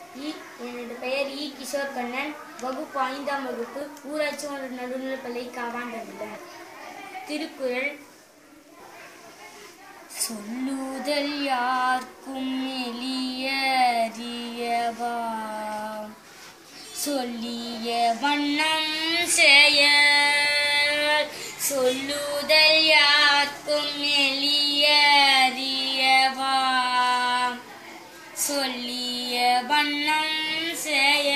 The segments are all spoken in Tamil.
இ- எனது பெயர் இ கிஷோர் கண்ணன் வகுப்பு ஐந்தாம் வகுப்பு ஊராட்சி ஒன்றிய நடுநிலைப்பள்ளி காவாண்டவில்லை திருக்குறள் சொல்லுதல் யார்க்கும் எளியறியவா சொல்லிய வண்ணம் செய்ய சொல்லுதல் யார்க்கும் எளியறியவா சொல்லிய வண்ணம் செய்ய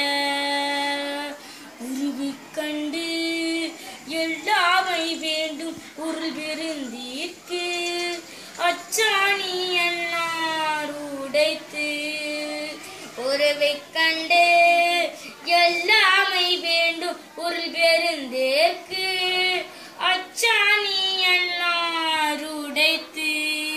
உருவு கண்டு எல்லாமை வேண்டும் உருள் பெருந்தீர்க்கு அச்சாணி என்னார் உடைத்து ஒருவை கண்டு எல்லாமை வேண்டும் உருள் பெருந்தேற்கு அச்சாணி என்னார் உடைத்து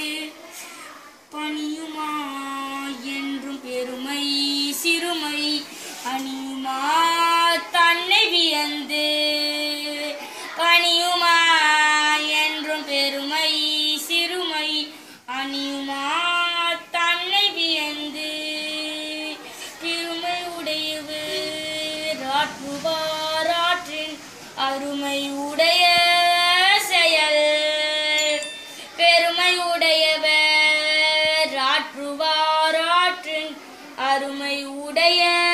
பணியுமா என்றும் பெருமை சிறுமை அணியுமா தன்னை வியந்து பணியுமா என்றும் பெருமை சிறுமை அணியுமா தன்னை வியந்து பெருமை உடையவர் ஆற்றுவாராற்றின் அருமை உடைய செயல் பெருமை உடையவர் ஆற்றுவார் ஆற்றின் அருமை உடைய